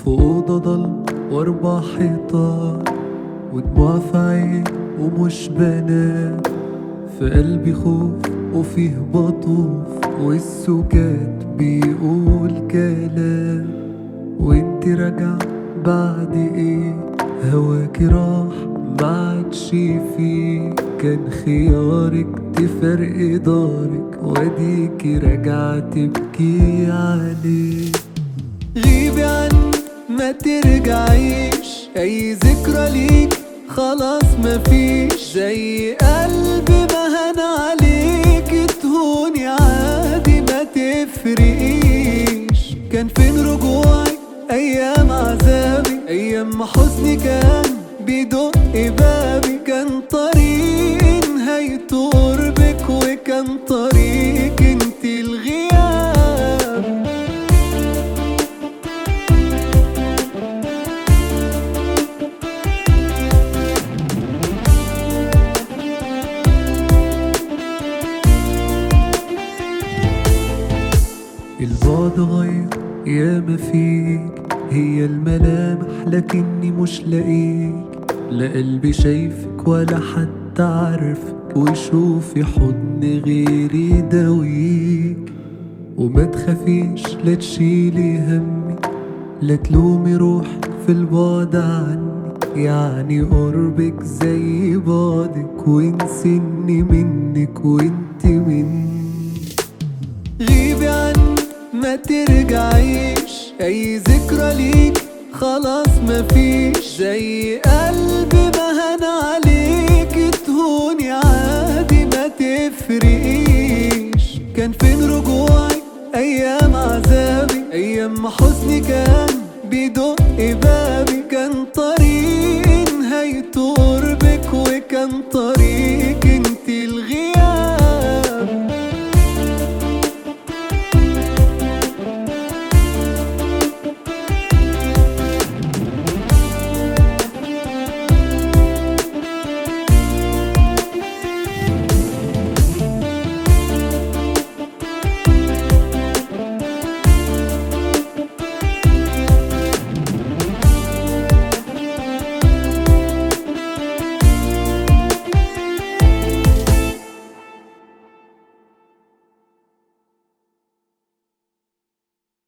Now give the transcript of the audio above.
في أوضة ضل وأربع حيطان ودموع في عين ومش بنام في قلبي خوف وفيه بطوف والسكات بيقول كلام وانت راجع بعد ايه هواكي راح معادش فيه كان خيارك تفرق دارك واديكي راجعة تبكي عليه غيبي عني ما ترجعيش اي ذكرى ليك خلاص مفيش زي قلب مهن عليك تهوني عادي ما تفرقيش كان فين رجوعي ايام عذابي ايام ما حزني كان بيدق بابي كان طريق نهايته قربك وكان طريق انت الغياب البعد غير ياما فيك هي الملامح لكني مش لاقيك لا قلبي شايفك ولا حتى عارفك وشوفي حضن غيري يداويك وما تخافيش لا تشيلي همي لا تلومي روحك في البعد عني يعني قربك زي بعدك وانسني منك وانت مني غيبي عني ما ترجعيش اي ذكرى ليك خلاص مفيش زي قلب مهن عليك تهوني عادي ما تفرقيش كان فين رجوعي ايام عذابي ايام ما حزني كان بيدق بابي كان طريق